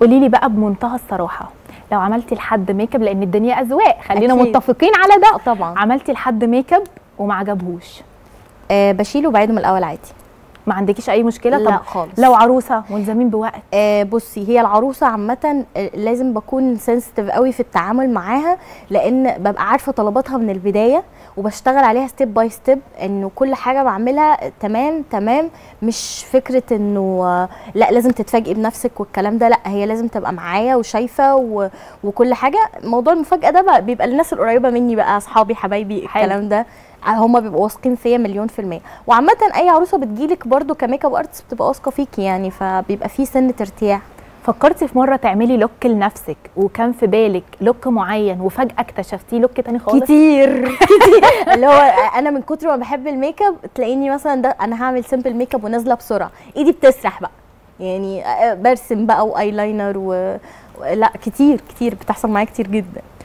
قولي لي بقى بمنتهى الصراحه لو عملتي لحد ميك اب لان الدنيا اذواق خلينا أكيد. متفقين على ده آه، طبعا عملتي لحد ميك اب وما عجبهوش آه بشيله وبعيده من الاول عادي ما عندكيش اي مشكله لا طب خالص لو عروسه ملزمين بوقت آه بصي هي العروسه عامه آه، لازم بكون سنسيتيف قوي في التعامل معاها لان ببقى عارفه طلباتها من البدايه وبشتغل عليها ستيب باي ستيب انه كل حاجه بعملها تمام تمام مش فكره انه آه، لا لازم تتفاجئي بنفسك والكلام ده لا هي لازم تبقى معايا وشايفه و... وكل حاجه موضوع المفاجاه ده بقى بيبقى الناس القريبه مني بقى اصحابي حبايبي حلو. الكلام ده هما بيبقوا واثقين فيا مليون في المية وعامة أي عروسة بتجيلك برضو كميك اب ارتست بتبقى واثقة فيكي يعني فبيبقى في سنة ارتياح فكرتي في مره تعملي لوك لنفسك وكان في بالك لوك معين وفجاه اكتشفتيه لوك تاني خالص كتير كتير اللي هو انا من كتر ما بحب الميك اب تلاقيني مثلا ده انا هعمل سيمبل ميك اب ونازله بسرعه ايدي بتسرح بقى يعني برسم بقى وايلاينر و... و- لا كتير كتير بتحصل معايا كتير جدا